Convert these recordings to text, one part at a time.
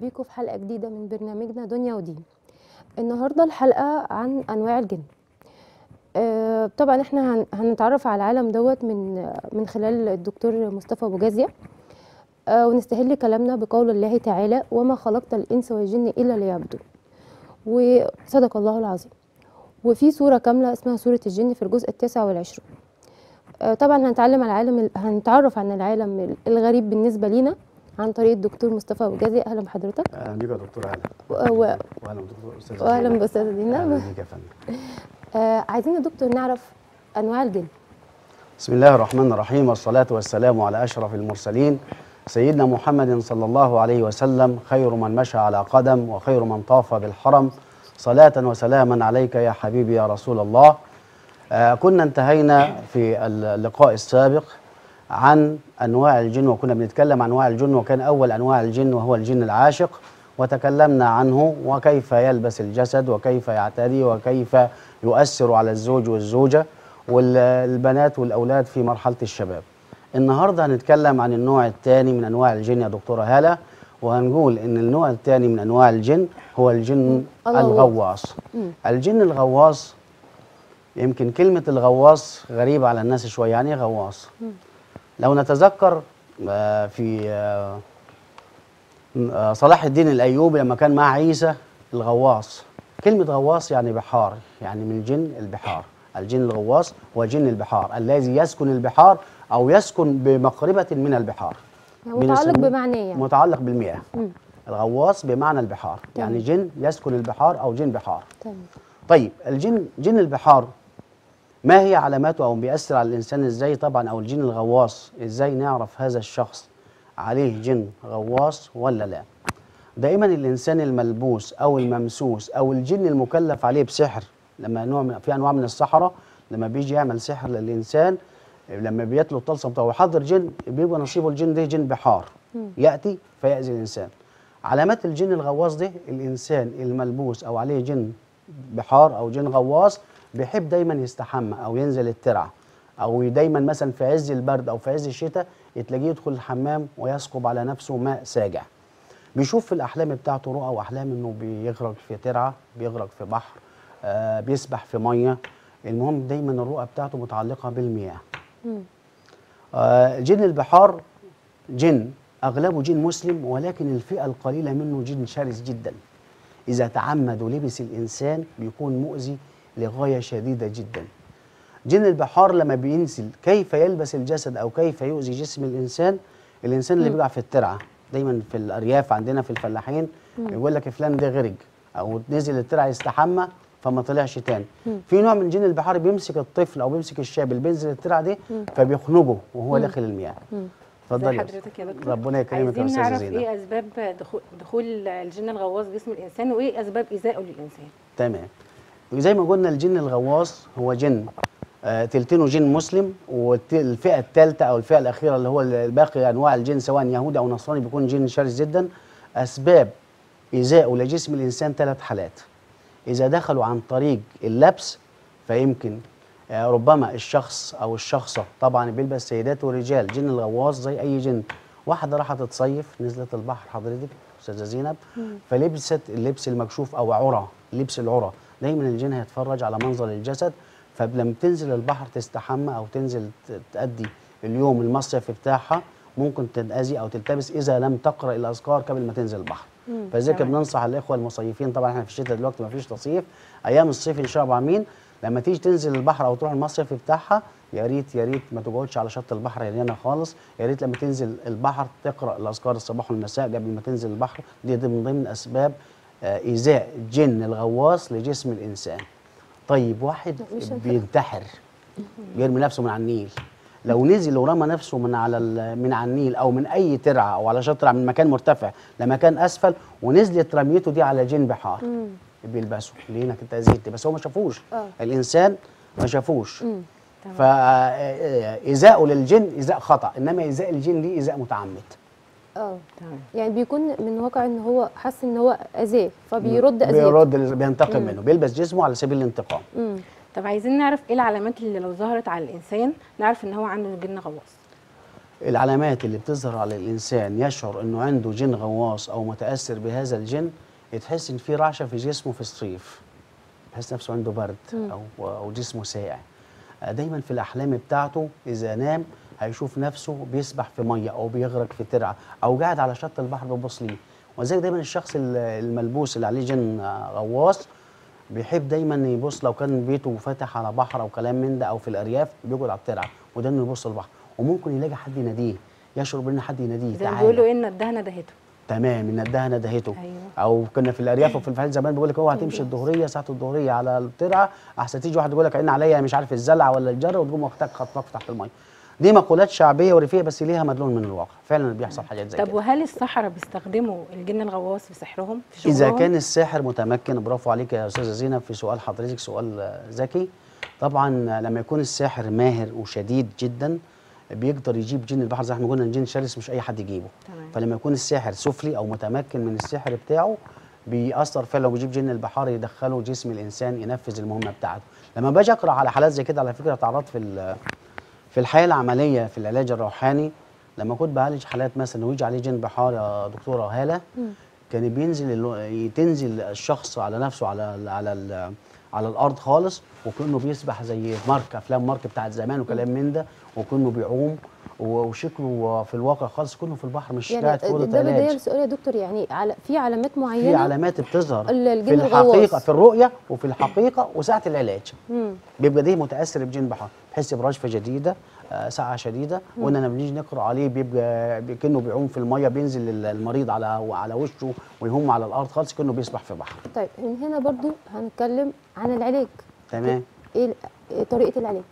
بيكم في حلقة جديدة من برنامجنا دنيا ودين النهاردة الحلقة عن أنواع الجن آه، طبعا احنا هن- هنتعرف على العالم دوت من من خلال الدكتور مصطفى أبو جازية آه، ونستهل كلامنا بقول الله تعالى وما خلقت الإنس والجن إلا ليعبدون وصدق الله العظيم وفي سورة كاملة اسمها سورة الجن في الجزء التاسع والعشرون آه، طبعا هنتعلم على العالم هنتعرف عن العالم الغريب بالنسبة لينا عن طريق الدكتور مصطفى أبو جازي أهلا بحضرتك اهلا بيك يا دكتور هلا و- و- واهلا بدكتور استاذ واهلا زينب. باستاذه اهلا دينا بيك يا فندم آه عايزين يا دكتور نعرف انواع الجن بسم الله الرحمن الرحيم والصلاة والسلام على أشرف المرسلين سيدنا محمد صلى الله عليه وسلم خير من مشى على قدم وخير من طاف بالحرم صلاة وسلاما عليك يا حبيبي يا رسول الله آه كنا انتهينا في اللقاء السابق عن أنواع الجن وكنا بنتكلم عن أنواع الجن وكان أول أنواع الجن وهو الجن العاشق وتكلمنا عنه وكيف يلبس الجسد وكيف يعتدي وكيف يؤثر على الزوج والزوجة والبنات والأولاد في مرحلة الشباب النهاردة هنتكلم عن النوع الثاني من أنواع الجن يا دكتورة هالة وهنقول إن النوع الثاني من أنواع الجن هو الجن الغواص. الغواص مم. الجن الغواص يمكن كلمة الغواص غريبة على الناس شوية يعني إيه غواص لو نتذكر آه، في آه، آه، صلاح الدين الأيوبي لما كان مع عيسى الغواص كلمة غواص يعني بحار يعني من جن البحار الجن الغواص هو جن البحار الذي يسكن البحار أو يسكن بمقربة من البحار يعني متعلق بنسميه- بمعنيه يعني متعلق بالمياه مم. الغواص بمعنى البحار يعني جن يسكن البحار أو جن بحار تمام طيب الجن جن البحار ما هي علاماته او بيأثر على الانسان ازاي طبعا او الجن الغواص ازاي نعرف هذا الشخص عليه جن غواص ولا لا دائما الانسان الملبوس او الممسوس او الجن المكلف عليه بسحر لما نوع من في انواع من السحره لما بيجي يعمل سحر للانسان لما بيطلب طلسم او يحضر جن بيبقى نصيبه الجن ده جن بحار ياتي فيأذي الانسان علامات الجن الغواص ده الانسان الملبوس او عليه جن بحار او جن غواص بيحب دايما يستحمى او ينزل الترعه او دايما مثلا في عز البرد او في عز الشتاء تلاقيه يدخل الحمام ويسكب على نفسه ماء ساجع بيشوف في الاحلام بتاعته رؤى واحلام انه بيغرق في ترعه بيغرق في بحر آه بيسبح في ميه المهم دايما الرؤى بتاعته متعلقه بالمياه مم. آه، جن البحار جن أغلبه جن مسلم ولكن الفئة القليلة منه جن شرس جدا إذا تعمد ولبس الإنسان بيكون مؤذي لغاية شديدة جدا جن البحار لما بينزل كيف يلبس الجسد أو كيف يؤذي جسم الإنسان الإنسان اللي بيقع في الترعة دايما في الأرياف عندنا في الفلاحين يقول لك فلان ده غرق أو نزل الترعة يستحمى فما طلعش تاني في نوع من جن البحار بيمسك الطفل او بيمسك الشاب اللي بينزل الترعه دي فبيخنقه وهو داخل المياه اتفضلي ازي يا حضرتك يا دكتور ربنا يكرمك يا عايزين استاذه نعرف زينب ايه اسباب دخول, دخول الجن الغواص جسم الانسان وايه اسباب ايذائه للانسان تمام زي ما قلنا الجن الغواص هو جن آه تلتينه جن مسلم والفئه الثالثه او الفئه الاخيره اللي هو باقي انواع الجن سواء يهودي او نصراني بيكون جن شرس جدا اسباب ايذائه لجسم الانسان ثلاث حالات اذا دخلوا عن طريق اللبس فيمكن آه، ربما الشخص او الشخصه طبعا بيلبس سيدات ورجال جن الغواص زي اي جن واحده راحت تصيف نزلت البحر حضرتك استاذه زينب فلبست اللبس المكشوف او عرى لبس العرى دايما الجن هيتفرج على منظر الجسد فلما تنزل البحر تستحمى او تنزل ت- تأدي اليوم المصيف بتاعها ممكن تنأذي او تلتبس اذا لم تقرا الاذكار قبل ما تنزل البحر فذلك تمام. بننصح الاخوه المصيفين طبعا احنا في الشتاء دلوقتي ما فيش تصيف ايام الصيف ان شاء الله عامين لما تيجي تنزل البحر او تروح المصيف بتاعها يا ريت يا ريت ما تقعدش على شط البحر هنا خالص يا ريت لما تنزل البحر تقرا الاذكار الصباح والمساء قبل ما تنزل البحر دي دي من ضمن اسباب آه، ايذاء جن الغواص لجسم الانسان طيب واحد مش هنفع. بينتحر يرمي نفسه من على النيل لو نزل ورمى نفسه من على ال- من على النيل او من اي ترعه او على شط من مكان مرتفع لمكان اسفل ونزلت رميته دي على جن بحار مم. بيلبسوا لينا انت اذيت بس هو ما شافوش آه. الانسان ما شافوش مم. فايذاؤه للجن ايذاء خطا انما ايذاء الجن ليه ايذاء متعمد اه تمام يعني بيكون من واقع ان هو حس ان هو اذاه فبيرد اذاه بيرد بينتقم منه بيلبس جسمه على سبيل الانتقام مم. طب عايزين نعرف ايه العلامات اللي لو ظهرت على الانسان نعرف ان هو عنده جن غواص العلامات اللي بتظهر على الانسان يشعر انه عنده جن غواص او متاثر بهذا الجن تحس ان في رعشه في جسمه في الصيف يحس نفسه عنده برد او او جسمه ساقع آه، دايما في الاحلام بتاعته اذا نام هيشوف نفسه بيسبح في ميه او بيغرق في ترعه او قاعد على شط البحر بيبص ليه وذلك دايما الشخص ال- الملبوس اللي عليه جن آه، غواص بيحب دايما يبص لو كان بيته فاتح على بحر او كلام من ده او في الارياف بيقعد على الترعه وده انه يبص للبحر وممكن يلاقي حد يناديه يشعر بان حد يناديه زي ما تعالى بيقولوا ايه ندها ندهته تمام ان ندها ندهته أيوة. او كنا في الارياف وفي الفلاحين زمان بيقول لك اوعى تمشي الظهريه ساعه الظهريه على الترعه احسن تيجي واحد يقول لك عين عليا مش عارف الزلع ولا الجر وتقوم واخدك خطفك تحت الميه دي مقولات شعبيه وريفيه بس ليها مدلول من الواقع فعلا بيحصل حاجات زي طب كده وهل السحرة بيستخدموا الجن الغواص في سحرهم في اذا شغلهم؟ كان الساحر متمكن برافو عليك يا استاذه زينب في سؤال حضرتك سؤال آه، ذكي طبعا لما يكون الساحر ماهر وشديد جدا بيقدر يجيب جن البحر زي ما احنا قلنا الجن شرس مش اي حد يجيبه تمام. فلما يكون الساحر سفلي او متمكن من السحر بتاعه بيأثر فعلا وبيجيب جن البحار يدخله جسم الانسان ينفذ المهمه بتاعته لما باجي اقرا على حالات زي كده على فكره اتعرضت في ال- في الحياه العمليه في العلاج الروحاني لما كنت بعالج حالات مثلا ويجي عليه جن بحار يا دكتوره هاله كان بينزل ال- تنزل الشخص على نفسه على ال على ال على الارض خالص وكانه بيسبح زي مارك افلام مارك بتاعت زمان وكلام من ده وكانه بيعوم و- وشكله في الواقع خالص كله في البحر مش يعني قاعد في اوضه ده بدايه علاج السؤال يا دكتور يعني على في علامات في معينه علامات بتظهر ال- الجن في الحقيقه الغواص. في الرؤيه وفي الحقيقه وساعه العلاج مم. بيبقى ده متاثر بجن بحر تحس برجفه شديده آه، سقعه شديده وان لما بنيجي نقرا عليه بيبقى بي- كانه بيعوم في الميه بينزل ال- المريض على على وشه ويهم على الارض خالص كانه بيسبح في بحر طيب من هنا برضو هنتكلم عن العلاج تمام ايه ال- إيه طريقه العلاج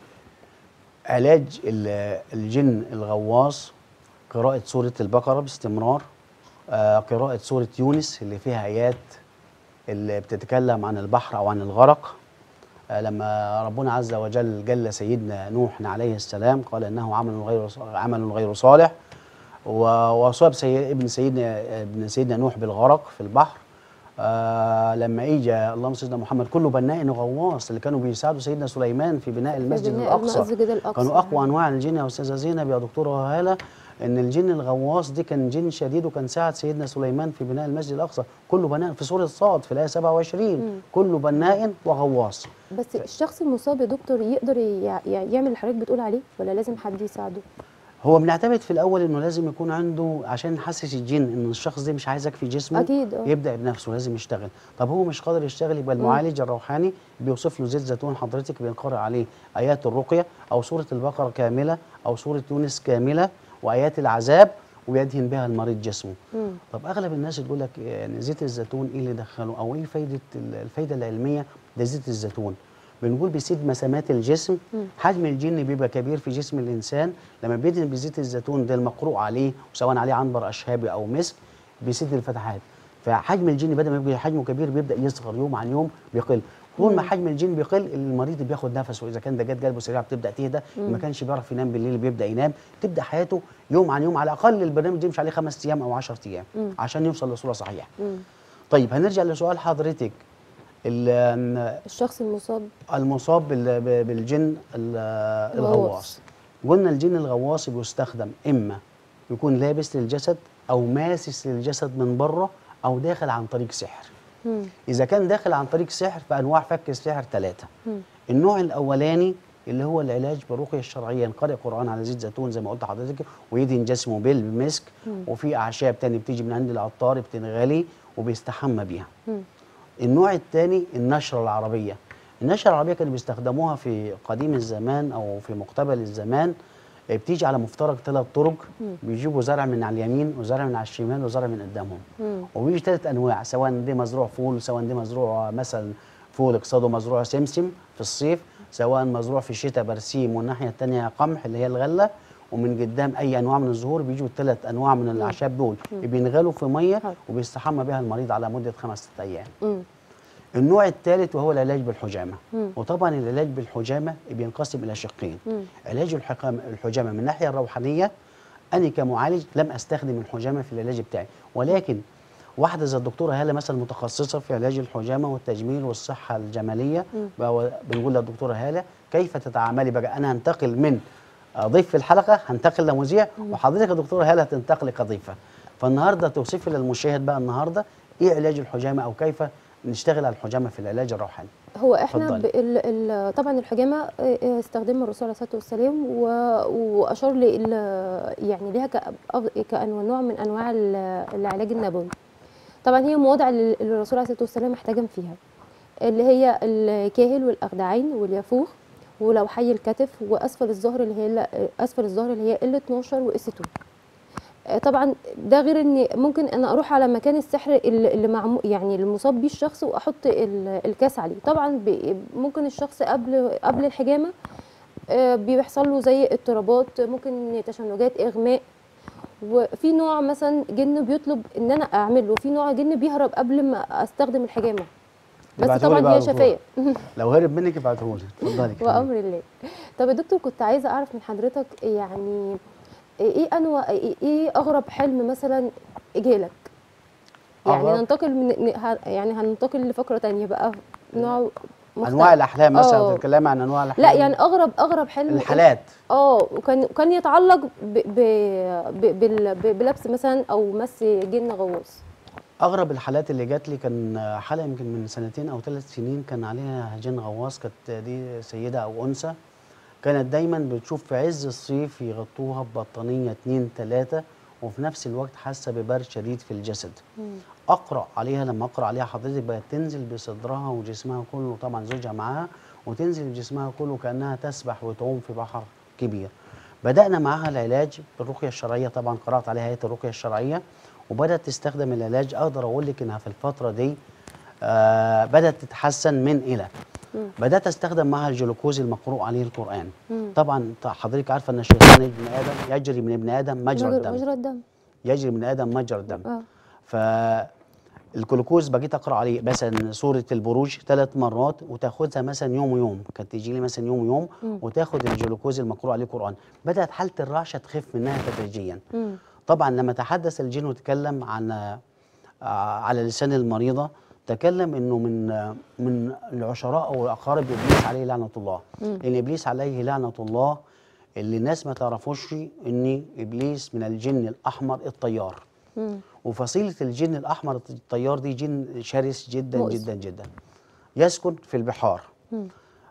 علاج ال- الجن الغواص قراءة سورة البقرة باستمرار آه، قراءة سورة يونس اللي فيها آيات اللي بتتكلم عن البحر أو عن الغرق آه، لما ربنا عز وجل جل سيدنا نوح عليه السلام قال إنه عمل غير عمل غير صالح و- وأصاب سي ابن سيدنا ابن سيدنا نوح بالغرق في البحر آه لما اجى اللهم سيدنا محمد كله بناء غواص اللي كانوا بيساعدوا سيدنا سليمان في بناء المسجد بناء الاقصى المسجد الأقصى. كانوا اقوى انواع الجن يا استاذه زينب يا دكتوره هاله ان الجن الغواص دي كان جن شديد وكان ساعد سيدنا سليمان في بناء المسجد الاقصى كله بناء في سوره صاد في الايه 27 كله بناء وغواص بس الشخص المصاب يا دكتور يقدر يع- يع- يعمل اللي حضرتك بتقول عليه ولا لازم حد يساعده هو بنعتمد في الاول انه لازم يكون عنده عشان نحسس الجن ان الشخص ده مش عايزك في جسمه أكيد، آه. يبدا بنفسه لازم يشتغل طب هو مش قادر يشتغل يبقى المعالج الروحاني بيوصف له زيت زيتون حضرتك بينقرأ عليه ايات الرقيه او سوره البقره كامله او سوره يونس كامله وايات العذاب ويدهن بها المريض جسمه مم. طب اغلب الناس تقول لك يعني زيت الزيتون ايه اللي دخله او ايه فايده ال- الفايده العلميه ده زيت الزيتون بنقول بيسيد مسامات الجسم حجم الجن بيبقى كبير في جسم الانسان لما بيدهن بزيت الزيتون ده المقروء عليه وسواء عليه عنبر اشهابي او مسك بيسد الفتحات فحجم الجن بدل ما يبقى حجمه كبير بيبدا يصغر يوم عن يوم بيقل طول ما حجم الجن بيقل المريض بياخد نفسه اذا كان ده جت قلبه سريعه بتبدا تهدى ما كانش بيعرف ينام بالليل بيبدا ينام تبدا حياته يوم عن يوم على الاقل البرنامج يمشي عليه خمس ايام او 10 ايام عشان يوصل لصوره صحيحه مم. طيب هنرجع لسؤال حضرتك ال- الشخص المصاب المصاب بال- ب- بالجن ال- الغواص قلنا الجن الغواص بيستخدم اما يكون لابس للجسد او ماسس للجسد من بره او داخل عن طريق سحر مم. اذا كان داخل عن طريق سحر فانواع فك السحر ثلاثه مم. النوع الاولاني اللي هو العلاج بالرقيه الشرعيه نقرأ قران على زيت زيتون زي ما قلت لحضرتك ويدهن جسمه بالمسك وفي اعشاب تاني بتيجي من عند العطار بتنغلي وبيستحمى بيها مم. النوع الثاني النشرة العربية النشرة العربية كانوا بيستخدموها في قديم الزمان أو في مقتبل الزمان آه، بتيجي على مفترق ثلاث طرق بيجيبوا زرع من على اليمين وزرع من على الشمال وزرع من قدامهم مم. وبيجي ثلاث أنواع سواء دي مزروع فول سواء دي مزروع مثلا فول اقصاده مزروع سمسم في الصيف سواء مزروع في الشتاء برسيم والناحية الثانية قمح اللي هي الغلة ومن قدام أي أنواع من الزهور بيجوا الثلاث أنواع من الأعشاب دول بينغلوا في مية حلو. وبيستحمى بها المريض على مدة خمسة أيام مم. النوع الثالث وهو العلاج بالحجامه مم. وطبعا العلاج بالحجامه بينقسم الى شقين مم. علاج الحكام الحجامه من الناحيه الروحانيه انا كمعالج لم استخدم الحجامه في العلاج بتاعي ولكن واحده زي الدكتوره هاله مثلا متخصصه في علاج الحجامه والتجميل والصحه الجماليه بقى بنقول للدكتوره هاله كيف تتعاملي بقى انا هنتقل من آه، ضيف في الحلقه هنتقل لمذيع وحضرتك يا دكتوره هاله هتنتقلي كضيفه فالنهارده توصفي للمشاهد بقى النهارده ايه علاج الحجامه او كيف نشتغل على الحجامه في العلاج الروحاني هو احنا اتفضلي. ب- ال ال طبعا الحجامه آه، آه، استخدمها الرسول عليه الصلاه والسلام و- واشار ل يعني ليها كأف- كنوع من انواع ال- العلاج النبوي طبعا هي مواضع اللي الرسول عليه الصلاه والسلام احتجم فيها اللي هي الكاهل والاخدعين واليافوخ ولو حي الكتف واسفل الظهر اللي هي اسفل الظهر اللي هي ال 12 واس 2 آه، طبعا ده غير ان ممكن انا اروح على مكان السحر اللي اللي معمو يعني المصاب بيه الشخص واحط ال- الكاس عليه طبعا بي- ممكن الشخص قبل قبل الحجامه آه، بيحصل له زي اضطرابات ممكن تشنجات اغماء وفي نوع مثلا جن بيطلب ان انا اعمل له وفي نوع جن بيهرب قبل ما استخدم الحجامه بس ابعتهولي طبعا بقى هي يا دكتور. شفايه لو هرب منك ابعتهولي اتفضلي كملي. وامر الله طب يا دكتور كنت عايزه اعرف من حضرتك يعني ايه انواع ايه إيه اغرب حلم مثلا جالك يعني أغرب؟ ننتقل من ن- ه- يعني هننتقل لفقره تانية بقى نوع مختلف. انواع الاحلام مثلا آه. بتتكلمي عن انواع الاحلام لا يعني اغرب اغرب حلم الحالات اه وكان وكان يتعلق ب ب ب بال- ب بلبس مثلا او مس جن غواص اغرب الحالات اللي جات لي كان حاله يمكن من سنتين او ثلاث سنين كان عليها جن غواص كانت دي سيده او انثى كانت دايما بتشوف في عز الصيف يغطوها ببطانيه اتنين تلاته وفي نفس الوقت حاسه ببرد شديد في الجسد اقرا عليها لما اقرا عليها حضرتك بقت تنزل بصدرها وجسمها كله طبعا زوجها معاها وتنزل بجسمها كله كانها تسبح وتعوم في بحر كبير بدانا معاها العلاج بالرقيه الشرعيه طبعا قرات عليها ايه الرقيه الشرعيه وبدات تستخدم العلاج اقدر اقول لك انها في الفتره دي آه بدات تتحسن من الى بدات استخدم معها الجلوكوز المقروء عليه القران طبعا حضرتك عارفه ان الشيطان ابن ادم يجري من ابن ادم مجرى مجرى الدم مجرى الدم يجري من ادم مجرى الدم اه فالجلوكوز بجيت اقرا عليه مثلا سوره البروج ثلاث مرات وتاخدها مثلا يوم ويوم كانت تيجي لي مثلا يوم ويوم وتاخد الجلوكوز المقروء عليه قران بدات حاله الرعشه تخف منها تدريجيا مم. طبعا لما تحدث الجن وتكلم عن آه، على لسان المريضه تكلم انه من آه، من العشراء او اقارب ابليس عليه لعنه الله ان ابليس عليه لعنه الله اللي الناس ما تعرفوش ان ابليس من الجن الاحمر الطيار مم. وفصيله الجن الاحمر الطيار دي جن شرس جدا مؤذي. جدا جدا يسكن في البحار مم.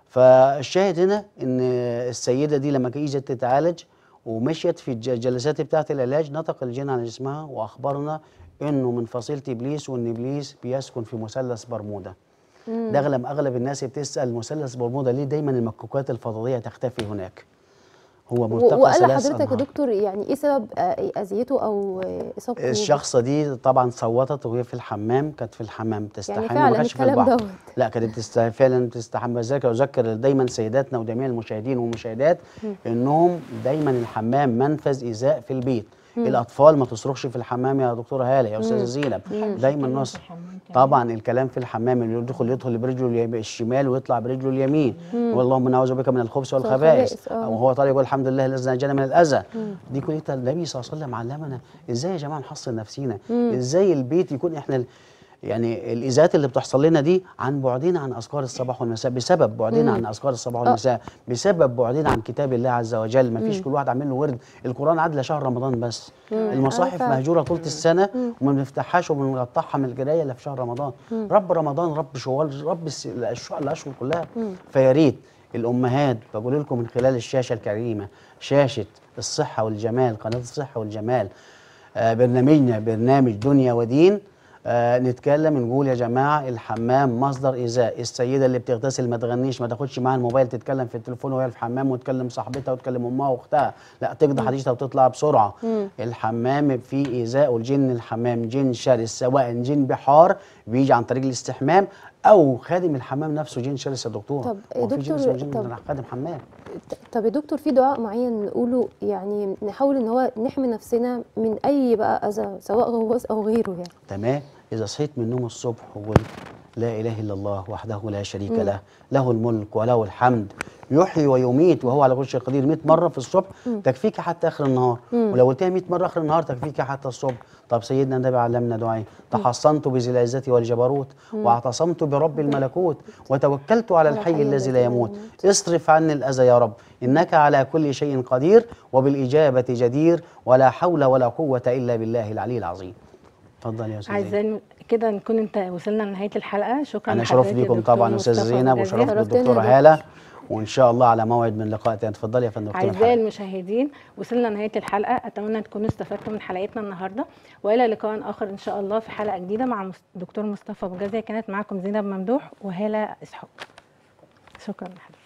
فالشاهد هنا ان السيده دي لما اجت تتعالج ومشيت في الج- الجلسات بتاعه العلاج نطق الجن على جسمها واخبرنا انه من فصيله ابليس وان ابليس بيسكن في مثلث برمودا ده اغلب اغلب الناس بتسال مثلث برمودا ليه دايما المكوكات الفضائيه تختفي هناك هو و- ملتقى وقال ثلاث لحضرتك يا أنهار. دكتور يعني ايه سبب آه، اذيته او آه، اصابته الشخصه دي طبعا صوتت وهي في الحمام كانت في الحمام بتستحمى يعني ما فعلا كانتش في الكلام البحر دوت لا كانت بتست... فعلا بتستحمى ذلك اذكر دايما سيداتنا وجميع المشاهدين والمشاهدات انهم دايما الحمام منفذ ايذاء في البيت الاطفال ما تصرخش في الحمام يا دكتوره هاله يا استاذه زينب دايما نص طبعا الكلام في الحمام اللي يدخل يدخل برجله اليم- الشمال ويطلع برجله اليمين واللهم نعوذ بك من الخبث والخبائث والخبائث، آه. وهو طالع يقول الحمد لله الذي نجانا من الاذى دي كلها النبي صلى الله عليه وسلم علمنا ازاي يا جماعه نحصن نفسينا ازاي البيت يكون احنا ال- يعني الاذاءات اللي بتحصل لنا دي عن بعدنا عن اذكار الصباح والمساء بسبب بعدنا عن اذكار الصباح والمساء بسبب بعدنا عن كتاب الله عز وجل ما فيش كل واحد عامل له ورد القران عاد لشهر رمضان بس المصاحف فعلا. مهجوره طول السنه وما بنفتحهاش وما بنقطعها من القرايه الا في شهر رمضان رب رمضان رب شوال رب الس- الأش- الاشهر كلها فيا ريت الامهات بقول لكم من خلال الشاشه الكريمه شاشه الصحه والجمال قناه الصحه والجمال آه برنامجنا برنامج دنيا ودين آه نتكلم نقول يا جماعه الحمام مصدر ايذاء السيده اللي بتغتسل ما تغنيش ما تاخدش معاها الموبايل تتكلم في التليفون وهي في الحمام وتكلم صاحبتها وتكلم امها واختها لا تقضي حديثها وتطلع بسرعه الحمام فيه ايذاء والجن الحمام جن شرس سواء جن بحار بيجي عن طريق الاستحمام او خادم الحمام نفسه جن شرس يا دكتور طب هو في جن دكتور، اسمه جن طب- خادم حمام طب يا دكتور في دعاء معين نقوله يعني نحاول ان هو نحمي نفسنا من اي بقى اذى سواء غواص او غيره يعني تمام اذا صحيت من النوم الصبح وقلت لا إله إلا الله وحده لا شريك له له الملك وله الحمد يحيي ويميت وهو على كل شيء قدير 100 مرة في الصبح تكفيك حتى آخر النهار ولو قلتها 100 مرة آخر النهار تكفيك حتى الصبح طب سيدنا النبي علمنا دعاء تحصنت بذي العزة والجبروت واعتصمت برب الملكوت وتوكلت على الحي الذي لا يموت اصرف عني الأذى يا رب إنك على كل شيء قدير وبالإجابة جدير ولا حول ولا قوة إلا بالله العلي العظيم اتفضل يا أستاذ زينب. عايزين كده نكون انت وصلنا لنهايه الحلقه شكرا انا شرف لحضرتك ليكم دكتور طبعا استاذ مصطفى زينب مجازي. وشرف شرفتنا يا بالدكتوره دكتور. هاله وان شاء الله على موعد من لقاء تاني اتفضلي يا فندم دكتور اعزائي محمد. المشاهدين وصلنا لنهايه الحلقه اتمنى تكونوا استفدتوا من حلقتنا النهارده والى لقاء اخر ان شاء الله في حلقه جديده مع مس- دكتور مصطفى مجازي كانت معكم زينب ممدوح وهاله اسحاق شكرا لحضرتك